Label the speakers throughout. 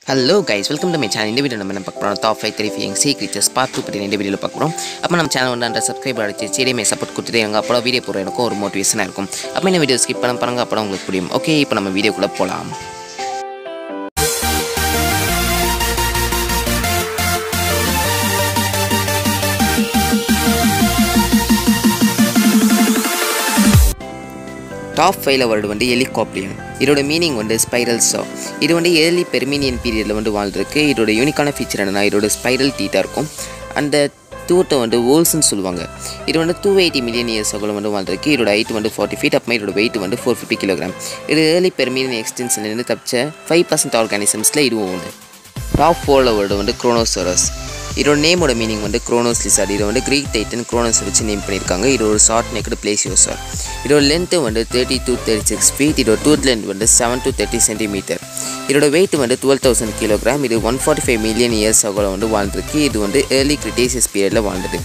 Speaker 1: hello guys welcome to my channel இந்த video நம்ம என்ன பார்க்க போகிறோம் top five three five sea creatures part two பற்றி இந்த வீடியோவில் பார்க்க போகிறோம் அப்போ நம்ம சேனல் வந்து அந்த சப்ஸ்கிரைபர் அடிச்சு சரியுமே சப்போர்ட் கொடுத்துட்டு எங்கள் அப்போ வீடியோ போகிற எனக்கும் ஒரு மோட்டிவேஷனாக இருக்கும் அப்போ இந்த வீடியோ ஸ்கிப் பண்ண பாருங்க அப்போ உங்களுக்கு புரியும் ஓகே இப்போ நம்ம வீடியோக்குள்ளே போகலாம் டாப் ஃபைவ்ல வேர்டு வந்து ஹெலிகாப்டியன் இதோட மீனிங் வந்து ஸ்பைரல் சா இது வந்து ஏர்லி பெர்மினியன் பீரியடில் வந்து வாழ்ந்துருக்கு இதோட யூனிக்கான ஃபீச்சர் என்னன்னா இதோட ஸ்பைரல் டீட்டாக இருக்கும் அந்த தூட்டை வந்து ஓல்ஸ்னு சொல்லுவாங்க இது வந்து டூ எயிட்டி மில்லியன் இயர்ஸ் அகலம் வந்து வாழ்ந்துருக்கு இதோட ஹைட் வந்து ஃபார்ட்டி ஃபீட் அப்புறமா இதோட வெயிட் வந்து ஃபோர் ஃபிஃப்டி கிலோகிராம் இது ஏர்லி பெர்மினியன் எக்ஸ்டென்ஷன்லேருந்து தப்பிச்ச ஃபைவ் பர்சன்ட் ஆர்கானிசம்ஸில் இதுவும் ஒன்று டாப் ஃபோரில் வேர்டு வந்து குரோனோசரஸ் இதோட நேமோட மீனிங் வந்து குரோனோஸ் லிசார்ட் இதை வந்து கிரீக் டைட்டன் குரோனோஸ் வச்சு நேம் பண்ணியிருக்காங்க இது ஒரு ஷார்ட் நெக்கடு பிளேசியோசார் இதோட லென்த்து வந்து thirty two thirty six feet இதோட டூத் லென்த் வந்து செவன் டு தேர்ட்டி சென்டிமீட்டர் இதோட வெயிட் வந்து டுவெல் தௌசண்ட் கிலோகிராம் இது one forty five million years அகோல வந்து வாழ்ந்துருக்கு இது வந்து ஏர்லி கிரிட்டேசியஸ் பீரியடில் வாழ்ந்தது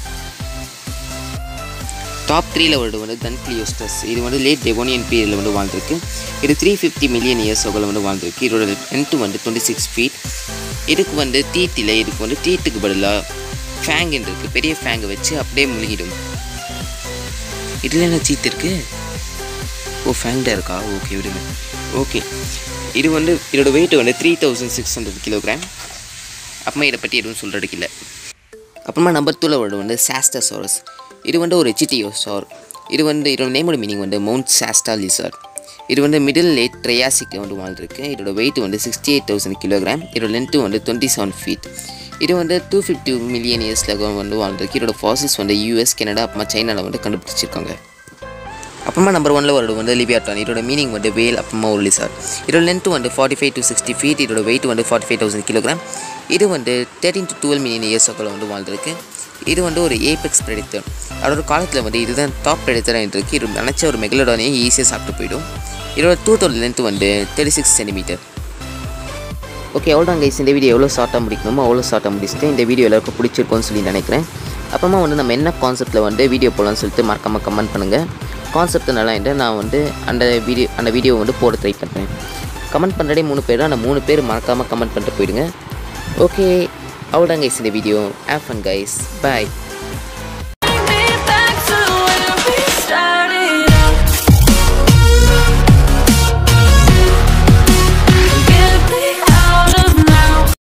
Speaker 1: டாப் த்ரீல வருது வந்து தன்க்ளியோஸ்டஸ் இது வந்து லேட் டெவோனியன் பீரியடில் வந்து வாழ்ந்துருக்கு இது த்ரீ ஃபிஃப்டி மில்லியன் இயர்ஸ் அகோல வந்து வாழ்ந்துருக்கு இதோட லென்த்து வந்து டுவெண்ட்டி சிக்ஸ் ஃபீட் இதுக்கு வந்து டீத் இல்லை இதுக்கு வந்து டீத்துக்கு பதிலாக ஃபேங் இருக்குது பெரிய ஃபேங்கை வச்சு அப்படியே முழுகிடும் இதில் என்ன சீத் இருக்கு ஓ ஃபேங்டாக இருக்கா ஓகே விடுங்க ஓகே இது வந்து இதோட வெயிட் வந்து three thousand six hundred kilogram அப்புறமா இதை பற்றி எதுவும் சொல்கிறதுக்கு இல்லை அப்புறமா நம்பர் டூவில் வருது வந்து சாஸ்டசோரஸ் இது வந்து ஒரு எச்சிட்டியோசார் இது வந்து இதோட நேமோட மீனிங் வந்து மவுண்ட் சாஸ்டா லிசார் இது வந்து மிடில் லேட் ட்ரையாசிக்கில் வந்து வாழ்ந்துருக்கு இதோட வெயிட் வந்து சிக்ஸ்டி எயிட் தௌசண்ட் கிலோகிராம் இதோட லென்த்து வந்து டுவெண்ட்டி செவன் ஃபீட் இது வந்து டூ ஃபிஃப்டி மில்லியன் இயர்ஸில் வந்து வாழ்ந்துருக்கு இதோட ஃபாசில்ஸ் வந்து யூஎஸ் கனடா அப்புறமா சைனாவில் வந்து கண்டுபிடிச்சிருக்காங்க அப்புறமா நம்பர் ஒனில் வருது வந்து லிவியாட்டான் இதோட மீனிங் வந்து வேல் அப்புறமா ஒரு லிசார் இதோட லென்த்து வந்து forty five to sixty feet இதோட வெயிட் வந்து ஃபார்ட்டி ஃபைவ் தௌசண்ட் கிலோகிராம் இது வந்து thirteen to twelve million years வந்து வாழ்ந்துருக்கு இது வந்து ஒரு ஏபெக்ஸ் ப்ரெடித்தர் அதோட காலத்தில் வந்து இதுதான் டாப் ப்ரெடித்தராக இருக்குது இது நினச்ச ஒரு மெகலோடானையும் ஈஸியாக சாப்பிட்டு போயிடும் இதோட டூத்தோட லென்த் வந்து தேர்ட்டி சிக்ஸ் சென்டிமீட்டர் ஓகே அவ்வளோதான் கைஸ் இந்த வீடியோ எவ்வளோ ஷார்ட்டாக முடிக்கணுமோ அவ்வளோ ஷார்ட்டாக முடிச்சுட்டு இந்த வீடியோ எல்லாருக்கும் பிடிச்சிருக்கும்னு சொல்லி நினைக்கிறேன் அப்புறமா வந்து நம்ம என்ன கான்செப்ட்டில் வந்து வீடியோ போடலாம்னு சொல்லிட்டு மறக்காமல் கமெண்ட் பண்ணுங்கள் கான்செப்ட் நல்லா இல்லை நான் வந்து அந்த வீடியோ அந்த வீடியோவை வந்து போட ட்ரை பண்ணுறேன் கமெண்ட் பண்ணுறதே மூணு பேர் அந்த மூணு பேர் மறக்காமல் கமெண்ட் பண்ணிட்டு போயிடுங்க ஓகே அவ்வளோதான் கைஸ் இந்த video off and guys bye